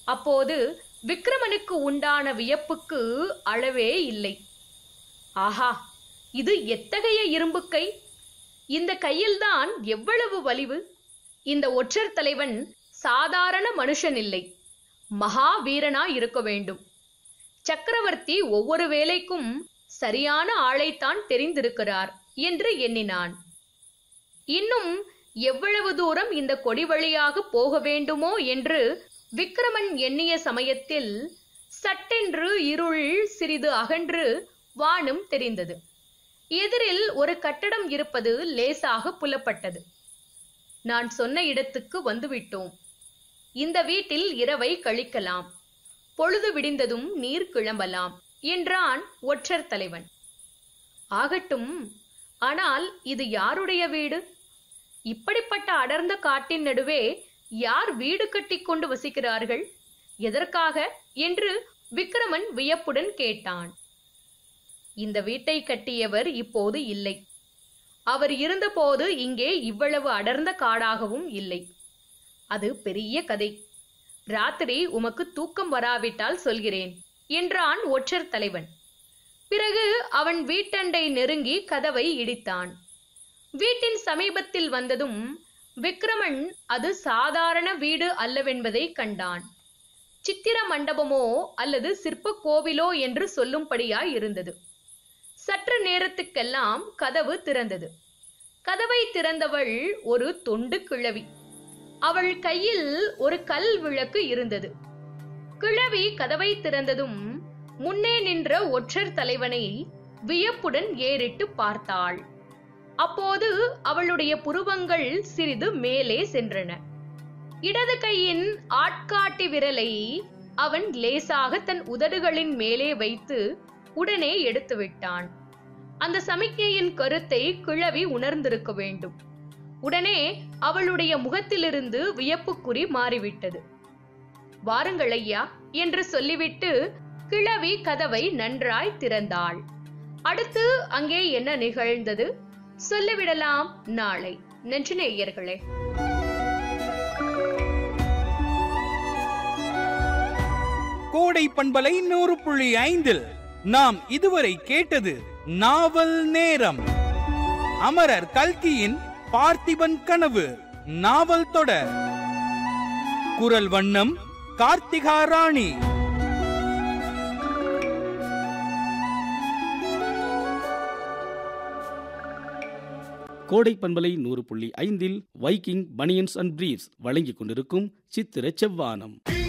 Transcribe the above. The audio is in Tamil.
அப்போது விக்ரமனுக்கு உண்டான வியப்புக்கு அளவே இல்லை ஆஹா இது எத்தகைய இரும்புக்கை இந்த கையில்தான் எவ்வளவு வலிவு இந்த ஒற்றர் தலைவன் சாதாரண மனுஷன் இல்லை மகாவீரனா இருக்க வேண்டும் சக்கரவர்த்தி ஒவ்வொரு வேலைக்கும் சரியான ஆளைத்தான் தெரிந்திருக்கிறார் என்று எண்ணினான் இன்னும் எவ்வளவு தூரம் இந்த கொடி வழியாக போக வேண்டுமோ என்று விக்ரமன் எண்ணிய சமயத்தில் சட்டென்று இருள் சிறிது அகன்று வானம் தெரிந்தது எதிரில் ஒரு கட்டடம் இருப்பது லேசாக புலப்பட்டது நான் சொன்ன இடத்துக்கு வந்துவிட்டோம் இந்த வீட்டில் இரவை கழிக்கலாம் பொழுது விடிந்ததும் நீர் கிளம்பலாம் என்றான் ஒற்றர் தலைவன் ஆகட்டும் ஆனால் இது யாருடைய வீடு இப்படிப்பட்ட அடர்ந்த காட்டின் நடுவே யார் வீடு கட்டிக் கொண்டு வசிக்கிறார்கள் எதற்காக என்று விக்ரமன் வியப்புடன் கேட்டான் இந்த வீட்டை கட்டியவர் இப்போது இல்லை அவர் இருந்தபோது இங்கே இவ்வளவு அடர்ந்த காடாகவும் இல்லை அது பெரிய கதை ராத்திரி உமக்கு தூக்கம் வராவிட்டால் சொல்கிறேன் என்றான் ஒற்றர் தலைவன் பிறகு அவன் வீட்டண்டை நெருங்கி கதவை இடித்தான் வீட்டின் சமீபத்தில் வந்ததும் விக்ரமன் அது சாதாரண வீடு அல்லவென்பதை கண்டான் சித்திர மண்டபமோ அல்லது சிற்ப கோவிலோ என்று சொல்லும்படியாய் இருந்தது சற்று நேரத்துக்கெல்லாம் கதவு திறந்தது கதவை திறந்தவள் ஒரு தொண்டு கிழவி அவள் கையில் ஒரு கல் விளக்கு இருந்தது கிழவி கதவை திறந்ததும் முன்னே நின்ற ஒற்றர் தலைவனை வியப்புடன் ஏறிட்டு பார்த்தாள் அப்போது அவளுடைய புருவங்கள் சிறிது மேலே சென்றன இடது கையின் ஆட்காட்டி விரலை அவன் லேசாக தன் உதடுகளின் மேலே வைத்து உடனே எடுத்து விட்டான் அந்த சமிக்ஞையின் கருத்தை கிழவி உணர்ந்திருக்க வேண்டும் உடனே அவளுடைய முகத்திலிருந்து வியப்புக்குறி மாறிவிட்டது வாருங்கள் ஐயா என்று சொல்லிவிட்டு கிழவி கதவை நன்றாய் திறந்தாள் அடுத்து அங்கே என்ன நிகழ்ந்தது சொல்லிவிடலாம் நாளை நன்றி நேயர்களே கோடை பண்பலை நூறு புள்ளி ஐந்தில் நாம் இதுவரை கேட்டது நாவல் நேரம் அமரர் கல்கியின் பார்த்திபன் கனவு நாவல் தொடர் குரல் வண்ணம் கார்த்திகா ராணி கோடை பண்பலை நூறு புள்ளி ஐந்தில் வைக்கிங் பனியன்ஸ் அண்ட் பிரீவ்ஸ் வழங்கிக் கொண்டிருக்கும் சித்திர செவ்வானம்